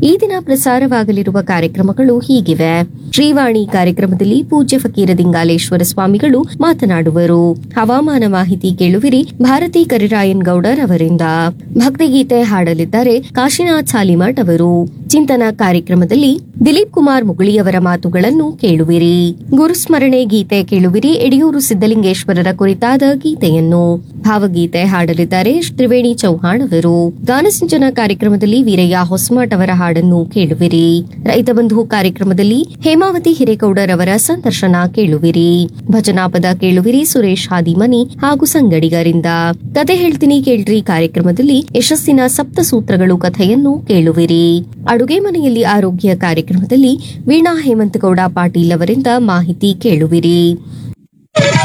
ಈ ದಿನ ಪ್ರಸಾರವಾಗಲಿರುವ ಕಾರ್ಯಕ್ರಮಗಳು ಹೀಗಿವೆ ಶ್ರೀವಾಣಿ ಕಾರ್ಯಕ್ರಮದಲ್ಲಿ ಪೂಜ್ಯ ಫಕೀರ ದಿಂಗಾಲೇಶ್ವರ ಸ್ವಾಮಿಗಳು ಮಾತನಾಡುವರು ಹವಾಮಾನ ಮಾಹಿತಿ ಕೇಳುವಿರಿ ಭಾರತಿ ಕರಿರಾಯನ್ ಗೌಡರ್ ಅವರಿಂದ ಭಕ್ತಿಗೀತೆ ಹಾಡಲಿದ್ದಾರೆ ಕಾಶಿನಾಥ್ ಸಾಲಿಮಠ್ ಅವರು ಚಿಂತನ ಕಾರ್ಯಕ್ರಮದಲ್ಲಿ ದಿಲೀಪ್ ಕುಮಾರ್ ಮುಗುಳಿಯವರ ಮಾತುಗಳನ್ನು ಕೇಳುವಿರಿ ಗುರುಸ್ಮರಣೆ ಗೀತೆ ಕೇಳುವಿರಿ ಯಡಿಯೂರು ಸಿದ್ದಲಿಂಗೇಶ್ವರರ ಕುರಿತಾದ ಗೀತೆಯನ್ನು ಭಾವಗೀತೆ ಹಾಡಲಿದ್ದಾರೆ ತ್ರಿವೇಣಿ ಚೌಹಾಣ್ ಅವರು ಗಾನಸಿಂಚನ ಕಾರ್ಯಕ್ರಮದಲ್ಲಿ ವೀರಯ್ಯ ಹೊಸಮಠ್ ಅವರ ಹಾಡನ್ನು ಕೇಳುವಿರಿ ರೈತ ಬಂಧು ಕಾರ್ಯಕ್ರಮದಲ್ಲಿ ಹೇಮಾವತಿ ಹಿರೇಗೌಡರ್ ಅವರ ಸಂದರ್ಶನ ಕೇಳುವಿರಿ ಭಜನಾ ಪದ ಕೇಳುವಿರಿ ಸುರೇಶ್ ಹಾದಿಮನಿ ಹಾಗೂ ಸಂಗಡಿಗರಿಂದ ಕತೆ ಹೇಳ್ತೀನಿ ಕೇಳ್ರಿ ಕಾರ್ಯಕ್ರಮದಲ್ಲಿ ಯಶಸ್ಸಿನ ಸಪ್ತ ಸೂತ್ರಗಳು ಕಥೆಯನ್ನು ಕೇಳುವಿರಿ ಅಡುಗೆ ಮನೆಯಲ್ಲಿ ಆರೋಗ್ಯ ಕಾರ್ಯಕ್ರಮದಲ್ಲಿ ವೀಣಾ ಹೇಮಂತಗೌಡ ಪಾಟೀಲ್ ಅವರಿಂದ ಮಾಹಿತಿ ಕೇಳುವಿರಿ